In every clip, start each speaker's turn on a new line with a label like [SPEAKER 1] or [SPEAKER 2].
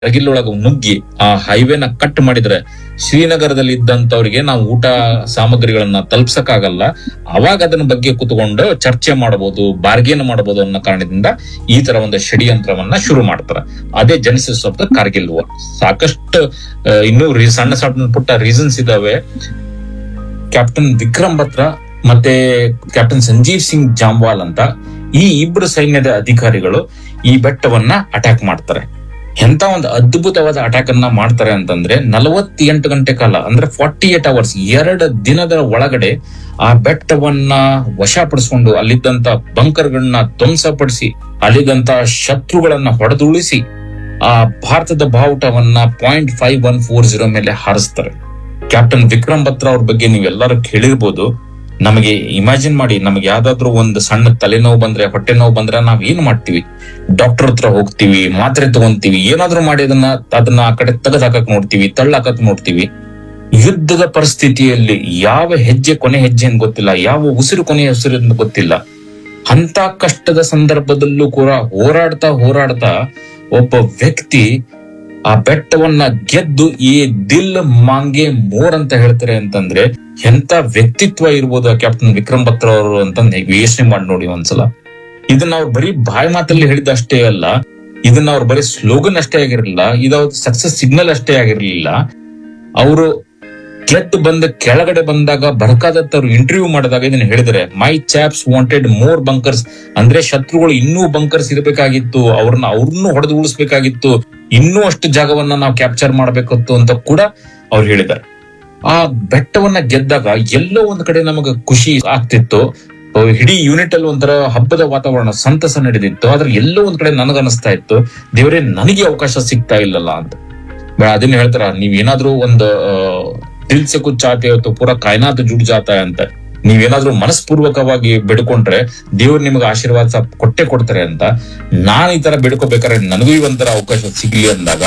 [SPEAKER 1] ರಗಿಲ್ಲೊಳಗ ನುಗ್ಗಿ ಆ ಹೈವೇನ ಕಟ್ ಮಾಡಿದ್ರೆ ಶ್ರೀನಗರದಲ್ಲಿ ಇದ್ದಂತವ್ರಿಗೆ ನಾವು ಊಟ ಸಾಮಗ್ರಿಗಳನ್ನ ತಲುಪ್ಸಕ್ಕಾಗಲ್ಲ ಅವಾಗ ಅದನ್ನ ಬಗ್ಗೆ ಕುತ್ಕೊಂಡು ಚರ್ಚೆ ಮಾಡಬಹುದು ಬಾರ್ಗೇನ್ ಮಾಡಬಹುದು ಅನ್ನೋ ಕಾರಣದಿಂದ ಈ ತರ ಒಂದು ಷಡ್ಯಂತ್ರವನ್ನ ಶುರು ಮಾಡ್ತಾರೆ ಅದೇ genesis of the Kargil war ಸಾಕಷ್ಟು ಆ, ಇನ್ನೂ ರೀ- ಸಣ್ಣ ಸಣ್ಣ ಪುಟ್ಟ ರೀಸನ್ಸ್ ಇದಾವೆ ಕ್ಯಾಪ್ಟನ್ ವಿಕ್ರಮ್ ಬತ್ರಾ ಮತ್ತೆ ಕ್ಯಾಪ್ಟನ್ ಸಂಜೀವ್ ಸಿಂಗ್ ಜಾಮ್ವಾಲ್ ಅಂತ ಈ ಇಬ್ಬರು ಸೈನ್ಯದ ಅಧಿಕಾರಿಗಳು ಈ ಬೆಟ್ಟವನ್ನ ಅಟ್ಯಾಕ್ ಮಾಡ್ತಾರೆ ಎಂತ ಒಂದು ಅದ್ಭುತವಾದ ಅಟ್ಯಾಕ್ ಅನ್ನ ಮಾಡ್ತಾರೆ ಅಂತಂದ್ರೆ ನಲವತ್ತೆಂಟು ಗಂಟೆ ಕಾಲ ಅಂದ್ರೆ ಫಾರ್ಟಿ ಏಟ್ ಅವರ್ಸ್ ಎರಡು ದಿನದ ಒಳಗಡೆ ಆ ಬೆಟ್ಟವನ್ನ ವಶಪಡಿಸ್ಕೊಂಡು ಅಲ್ಲಿದ್ದಂತ ಬಂಕರ್ಗಳನ್ನ ಧ್ವಂಸಪಡಿಸಿ ಅಲ್ಲಿದ್ದಂತ ಶತ್ರುಗಳನ್ನ ಹೊಡೆದುಳಿಸಿ ಆ ಭಾರತದ ಬಾವುಟವನ್ನ point five one four zero ಮೇಲೆ ಹಾರಿಸ್ತಾರೆ ಕ್ಯಾಪ್ಟನ್ ವಿಕ್ರಮ್ ಬತ್ರಾ ಅವ್ರ ಬಗ್ಗೆ ನೀವೆಲ್ಲರೂ ಕೇಳಿರ್ಬೋದು ನಮಗೆ ಇಮ್ಯಾಜಿನ್ ಮಾಡಿ ನಮಗೆ ಯಾವ್ದಾದ್ರು ಒಂದು ಸಣ್ಣ ತಲೆನೋವು ಬಂದ್ರೆ ಹೊಟ್ಟೆ ನೋವು ಬಂದ್ರೆ ನಾವ್ ಏನ್ ಮಾಡ್ತೀವಿ ಡಾಕ್ಟರ್ ಹತ್ರ ಹೋಗ್ತೀವಿ ಮಾತ್ರೆ ತಗೊಂತೀವಿ ಏನಾದ್ರೂ ಮಾಡಿ ಅದನ್ನ ಅದನ್ನ ಆ ಕಡೆ ತೆಗೆದ್ ಹಾಕಕ್ ನೋಡ್ತೀವಿ ತಳ್ಳಾಕಕ್ ನೋಡ್ತೀವಿ ಯುದ್ಧದ ಪರಿಸ್ಥಿತಿಯಲ್ಲಿ ಯಾವ ಹೆಜ್ಜೆ ಕೊನೆ ಹೆಜ್ಜೆ ಅಂತ ಗೊತ್ತಿಲ್ಲ ಯಾವ ಉಸಿರು ಕೊನೆ ಉಸಿರು ಅಂತ ಗೊತ್ತಿಲ್ಲ ಅಂತ ಕಷ್ಟದ ಸಂದರ್ಭದಲ್ಲೂ ಕೂಡ ಹೋರಾಡ್ತಾ ಹೋರಾಡ್ತಾ ಒಬ್ಬ ವ್ಯಕ್ತಿ ಆ ಬೆಟ್ಟವನ್ನ ಗೆದ್ದು ಈ ದಿಲ್ ಮಾಂಗೆ ಮೋರ್ ಅಂತ ಹೇಳ್ತಾರೆ ಅಂತಂದ್ರೆ ಎಂತ ವ್ಯಕ್ತಿತ್ವ ಇರ್ಬೋದು ಆ ಕ್ಯಾಪ್ಟನ್ ವಿಕ್ರಮ್ ಬತ್ರಾ ಅವರು ಅಂತ ನೀವು ಯೋಚನೆ ಮಾಡಿ ನೋಡಿ ಒಂದ್ಸಲ ಇದನ್ನ ಅವ್ರು ಬರೀ ಬಾಯಿ ಮಾತಲ್ಲಿ ಹೇಳಿದಷ್ಟೇ ಅಲ್ಲ ಇದನ್ನ ಅವ್ರು ಬರೀ ಸ್ಲೋಗನ್ ಅಷ್ಟೇ ಆಗಿರಲಿಲ್ಲ ಇದವ್ರ ಸಕ್ಸಸ್ ಸಿಗ್ನಲ್ ಅಷ್ಟೇ ಆಗಿರ್ಲಿಲ್ಲ ಅವರು ಗೆದ್ದು ಬಂದ ಕೆಳಗಡೆ ಬಂದಾಗ ಬರ್ಕಾದತ್ ಅವ್ರು ಇಂಟರ್ವ್ಯೂ ಮಾಡಿದಾಗ ಇದನ್ನ ಹೇಳಿದ್ರೆ my chaps wanted more bunkers ಅಂದ್ರೆ ಶತ್ರುಗಳು ಇನ್ನೂ ಬಂಕರ್ಸ್ ಇರಬೇಕಾಗಿತ್ತು ಅವ್ರನ್ನ ಅವ್ರನ್ನು ಹೊಡೆದು ಉಳಿಸ್ಬೇಕಾಗಿತ್ತು ಇನ್ನೂ ಅಷ್ಟು ಜಾಗವನ್ನ ನಾವು ಕ್ಯಾಪ್ಚರ್ ಮಾಡ್ಬೇಕಿತ್ತು ಅಂತ ಕೂಡ ಅವ್ರು ಹೇಳಿದ್ದಾರೆ ಆ ಬೆಟ್ಟವನ್ನ ಗೆದ್ದಾಗ ಎಲ್ಲೋ ಒಂದ್ ಕಡೆ ನಮಗೆ ಖುಷಿ ಆಗ್ತಿತ್ತು ಅಹ್ ಇಡೀ ಯೂನಿಟ್ ಅಲ್ಲಿ ಒಂಥರ ಹಬ್ಬದ ವಾತಾವರಣ ಸಂತಸ ನಡೆದಿತ್ತು ಆದ್ರೆ ಎಲ್ಲೋ ಒಂದ್ ಕಡೆ ನನಗನ್ನಿಸ್ತಾ ಇತ್ತು ದೇವರೇ ನನಗೆ ಅವಕಾಶ ಸಿಗ್ತಾ ಇಲ್ಲಲ್ಲ ಅಂತ ಬ- ಅದನ್ನ ಹೇಳ್ತಾರ ನೀವ್ ಏನಾದ್ರೂ ಒಂದು ದಿಲ್ ಸೆ ಕುಚ್ ಚಾತೆ ಅಥವಾ ಪೂರಾ ಕಾಯ್ನಾತ್ ಜುಡ್ ಜಾತ ಅಂತ ನೀವೇನಾದ್ರೂ ಮನಸ್ಪೂರ್ವಕವಾಗಿ ಬೇಡ್ಕೊಂಡ್ರೆ ದೇವ್ರು ನಿಮ್ಗೆ ಆಶೀರ್ವಾದ ಸ- ಕೊಟ್ಟೆ ಕೊಡ್ತಾರೆ ಅಂತ ನಾನ್ ಈ ತರ ಬೇಡ್ಕೋಬೇಕಾದ್ರೆ ನನಗೂ ಈ ಒಂಥರ ಅವಕಾಶ ಸಿಗ್ಲಿ ಅಂದಾಗ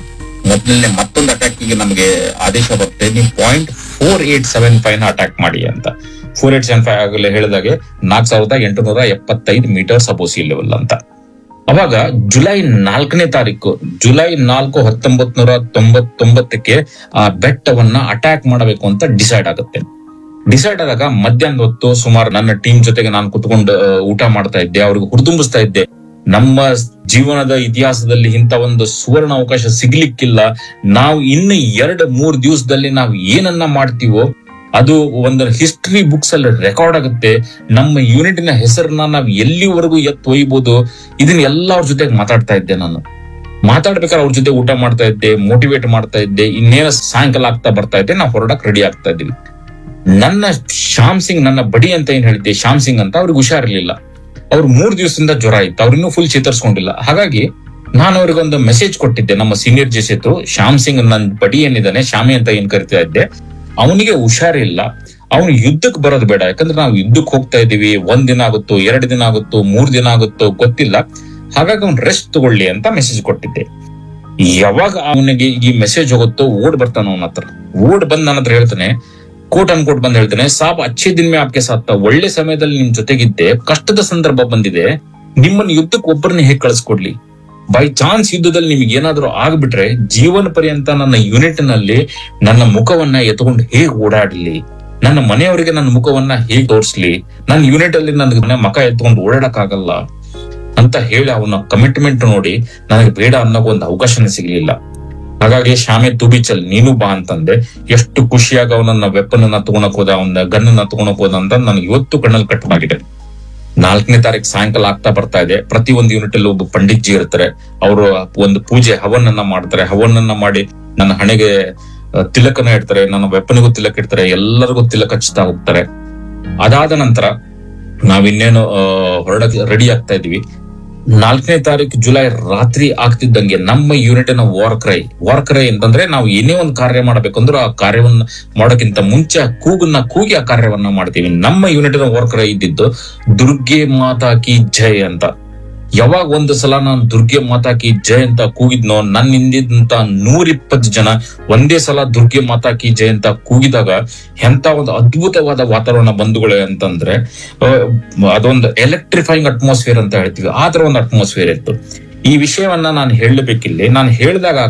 [SPEAKER 1] ಮೊದಲನೇ ಮತ್ತೊಂದು ಅಟ್ಯಾಕ್ ಗೆ ನಮಗೆ ಆದೇಶ ಬರುತ್ತೆ ನೀವು point four eight seven five ನ ಅಟ್ಯಾಕ್ ಮಾಡಿ ಅಂತ ಫೋರ್ ಏಟ್ ಸೆವೆನ್ ಫೈವ್ ಆಗಲೇ ಹೇಳಿದಾಗೆ ನಾಲ್ಕ್ ಸಾವಿರದ ಎಂಟುನೂರ ಎಪ್ಪತ್ತೈದು ಮೀಟರ್ ಸಬೋಸಿ ಲೆವೆಲ್ ಅಂತ ಅವಾಗ ಜುಲೈ ನಾಲ್ಕನೇ ತಾರೀಕು ಜುಲೈ ನಾಲ್ಕು ಹತ್ತೊಂಬತ್ ನೂರ ತೊಂಬತ್ತೊಂಬತ್ತಕ್ಕೆ ಆ ಬೆಟ್ಟವನ್ನ ಅಟ್ಯಾಕ್ ಮಾಡಬೇಕು ಅಂತ ಡಿಸೈಡ್ ಆಗುತ್ತೆ ಡಿಸೈಡ್ ಆದಾಗ ಮಧ್ಯಾಹ್ನದ ಹೊತ್ತು ಸುಮಾರು ನನ್ನ ಟೀಮ್ ಜೊತೆಗೆ ನಾನು ಕುತ್ಕೊಂಡು ಆ, ಊಟ ಮಾಡ್ತಾ ಇದ್ದೆ ಅವ್ರಿಗೆ ಹುರಿದುಂಬಿಸ್ತಾ ಇದ್ದೆ ನಮ್ಮ ಜೀವನದ ಇತಿಹಾಸದಲ್ಲಿ ಇಂಥ ಒಂದು ಸುವರ್ಣ ಅವಕಾಶ ಸಿಗ್ಲಿಕ್ಕಿಲ್ಲ ನಾವು ಇನ್ನು ಎರಡು ಮೂರ್ ದಿವಸದಲ್ಲಿ ನಾವು ಏನನ್ನ ಮಾಡ್ತೀವೋ ಅದು ಒಂದು ಹಿಸ್ಟರಿ ಬುಕ್ಸ್ ಅಲ್ಲಿ ರೆಕಾರ್ಡ್ ಆಗುತ್ತೆ ನಮ್ಮ ಯೂನಿಟಿನ ಹೆಸರನ್ನ ನಾವು ಎಲ್ಲಿವರೆಗೂ ಎತ್ತು ಒಯ್ಬೋದು ಇದನ್ನ ಎಲ್ಲ ಅವ್ರ ಜೊತೆಗೆ ಮಾತಾಡ್ತಾ ಇದ್ದೆ ನಾನು ಮಾತಾಡ್ಬೇಕಾದ್ರೆ ಅವ್ರ ಜೊತೆ ಊಟ ಮಾಡ್ತಾ ಇದ್ದೆ ಮೋಟಿವೇಟ್ ಮಾಡ್ತಾ ಇದ್ದೆ ಇನ್ನೇನ ಸಾಯಂಕಾಲ ಆಗ್ತಾ ಬರ್ತಾ ಇದ್ದೆ ನಾವು ಹೊರಡಕ್ ರೆಡಿ ಆಗ್ತಾ ಇದ್ವಿ ನನ್ನ ಶ್ಯಾಮ್ ಸಿಂಗ್ ನನ್ನ ಬಡಿ ಅಂತ ಏನ್ ಹೇಳಿದ್ದೆ ಶ್ಯಾಮ್ ಸಿಂಗ್ ಅಂತ ಅವ್ರಿಗೆ ಹುಷಾರಿರ್ಲಿಲ್ಲ ಅವ್ರು ಮೂರ್ ದಿವಸದಿಂದ ಜ್ವರ ಇತ್ತು ಅವ್ರು ಇನ್ನೂ ಫುಲ್ ಚೇತರಿಸ್ಕೊಂಡಿಲ್ಲ ಹಾಗಾಗಿ ನಾನು ಅವ್ರಿಗೊಂದು ಮೆಸೇಜ್ ಕೊಟ್ಟಿದ್ದೆ ನಮ್ಮ ಸೀನಿಯರ್ ಜೆಸಿತ್ತು ಶ್ಯಾಮ್ ಸಿಂಗ್ ನನ್ನ ಬಡಿ ಏನಿದ್ದಾನೆ ಶ್ಯಾಮಿ ಅಂತ ಏನ್ ಕರಿತಾ ಇದ್ದೆ ಅವನಿಗೆ ಹುಷಾರಿಲ್ಲ ಅವನು ಯುದ್ಧಕ್ಕೆ ಬರೋದು ಬೇಡ ಯಾಕಂದ್ರೆ ನಾವು ಯುದ್ಧಕ್ಕೆ ಹೋಗ್ತಾ ಇದೀವಿ ಒಂದ್ ದಿನ ಆಗುತ್ತೋ ಎರಡ್ ದಿನ ಆಗುತ್ತೋ ಮೂರ್ ದಿನ ಆಗುತ್ತೋ ಗೊತ್ತಿಲ್ಲ ಹಾಗಾಗಿ ಅವ್ನು ರೆಸ್ಟ್ ತಗೊಳ್ಳಿ ಅಂತ ಮೆಸೇಜ್ ಕೊಟ್ಟಿದ್ದೆ ಯಾವಾಗ ಅವನಿಗೆ ಈ ಮೆಸೇಜ್ ಹೋಗುತ್ತೋ ಓಡ್ ಬರ್ತಾನ ಅವನ ಹತ್ರ ಓಡ್ ಬಂದ್ ನನ್ನ ಹತ್ರ ಹೇಳ್ತಾನೆ ಕೋಟ್ ಅನ್ಕೋಟ್ ಬಂದ್ ಹೇಳ್ತಾನೆ ಸಾಬ್ ಅಚ್ಚೆ ದಿನ ಮೇ ಆಪ್ಕೆ ಸಾತ್ತ ಒಳ್ಳೆ ಸಮಯದಲ್ಲಿ ನಿಮ್ ಜೊತೆಗಿದ್ದೆ ಕಷ್ಟದ ಸಂದರ್ಭ ಬಂದಿದೆ ನಿಮ್ಮನ್ನ ಯುದ್ಧಕ್ಕೆ ಒಬ್ಬರನ್ನ ಹೇಗ್ ಕಳಿಸ್ಕೊಡ್ಲಿ ಬೈ ಚಾನ್ಸ್ ಯುದ್ಧದಲ್ಲಿ ನಿಮ್ಗೆ ಏನಾದ್ರೂ ಆಗ್ಬಿಟ್ರೆ ಜೀವನ ಪರ್ಯಂತ ನನ್ನ ಯೂನಿಟ್ ನಲ್ಲಿ ನನ್ನ ಮುಖವನ್ನ ಎತ್ಕೊಂಡು ಹೇಗ್ ಓಡಾಡ್ಲಿ ನನ್ನ ಮನೆಯವರಿಗೆ ನನ್ನ ಮುಖವನ್ನ ಹೇಗ್ ತೋರಿಸ್ಲಿ ನನ್ನ ಯೂನಿಟ್ ಅಲ್ಲಿ ನನ್ನ ಮುಖ ಎತ್ಕೊಂಡು ಓಡಾಡಕ್ ಆಗಲ್ಲ ಅಂತ ಹೇಳಿ ಅವನ ಕಮಿಟ್ಮೆಂಟ್ ನೋಡಿ ನನಗೆ ಬೇಡ ಅನ್ನೋ ಒಂದು ಅವಕಾಶನೇ ಸಿಗ್ಲಿಲ್ಲ ಹಾಗಾಗಿ ಶಾಮೆ ತುಬಿಚಲ್ ನೀನು ಬಾ ಅಂತಂದೆ ಎಷ್ಟು ಖುಷಿಯಾಗಿ ಅವನನ್ನ ವೆಪನ್ ಅನ್ನ ತಗೊಳಕ್ ಹೋದ ಅವನ ಗನ್ ಅನ್ನ ತಗೊಳಕ್ ಹೋದ ಅಂತ ನನಗೆ ಇವತ್ತು ಕಣ್ಣಲ್ಲಿ ಕಟ್ಟಲಾಗಿದೆ ನಾಲ್ಕನೇ ತಾರೀಕು ಸಾಯಂಕಾಲ ಆಗ್ತಾ ಬರ್ತಾ ಇದೆ ಪ್ರತಿ ಒಂದು ಯೂನಿಟ್ ಅಲ್ಲಿ ಒಬ್ಬ ಪಂಡಿತ್ ಜಿ ಇರ್ತಾರೆ ಅವರು ಒಂದು ಪೂಜೆ ಹವನನ್ನ ಮಾಡ್ತಾರೆ ಹವನನ್ನ ಮಾಡಿ ನನ್ನ ಹಣೆಗೆ ಆ, ತಿಲಕನ ಇಡ್ತಾರೆ ನನ್ನ ವೆಪನ್ಗೂ ತಿಲಕ್ ಇಡ್ತಾರೆ ಎಲ್ಲರಿಗೂ ತಿಲಕ್ ಹಚ್ತಾ ಹೋಗ್ತಾರೆ ಅದಾದ ನಂತರ ನಾವಿನ್ನೇನು ಆ, ಹೊರಡಕ್ಕೆ ರೆಡಿ ಆಗ್ತಾ ಇದೀವಿ ನಾಲ್ಕನೇ ತಾರೀಕು ಜುಲೈ ರಾತ್ರಿ ಆಗ್ತಿದ್ದಂಗೆ ನಮ್ಮ ಯೂನಿಟಿನ ವಾರ್ ಕ್ರೈ ವಾರ್ ಕ್ರೈ ಅಂತಂದ್ರೆ ನಾವು ಏನೇ ಒಂದು ಕಾರ್ಯ ಮಾಡಬೇಕಂದ್ರೆ ಆ ಕಾರ್ಯವನ್ನ ಮಾಡೋಕ್ಕಿಂತ ಮುಂಚೆ ಆ ಕೂಗನ್ನ ಕೂಗಿ ಆ ಕಾರ್ಯವನ್ನ ಮಾಡ್ತೀವಿ ನಮ್ಮ ಯೂನಿಟಿನ ವಾರ್ ಕ್ರೈ ಇದ್ದಿದ್ದು ದುರ್ಗೆ ಮಾತಾ ಕಿ ಜೈ ಅಂತ ಯಾವಾಗ ಒಂದು ಸಲ ನಾನು ದುರ್ಗೆ ಮಾತಾ ಕಿ ಜೈ ಅಂತ ಕೂಗಿದ್ನೋ ನನ್ನ ಹಿಂದಿದ್ದಂತ ನೂರ ಇಪ್ಪತ್ತು ಜನ ಒಂದೇ ಸಲ ದುರ್ಗೆ ಮಾತಾ ಕಿ ಜೈ ಅಂತ ಕೂಗಿದಾಗ ಎಂತ ಒಂದು ಅದ್ಭುತವಾದ ವಾತಾವರಣ ಬಂಧುಗಳೇ ಅಂತಂದ್ರೆ ಆ, ಅದೊಂದು ಎಲೆಕ್ಟ್ರಿಫೈಯಿಂಗ್ ಅಟ್ಮಾಸ್ಫಿಯರ್ ಅಂತ ಹೇಳ್ತೀವಿ ಆ ತರ ಒಂದು ಅಟ್ಮಾಸ್ಫಿಯರ್ ಇತ್ತು ಈ ವಿಷಯವನ್ನ ನಾನು ಹೇಳಬೇಕಿಲ್ಲಿ ನಾನು ಹೇಳಿದಾಗ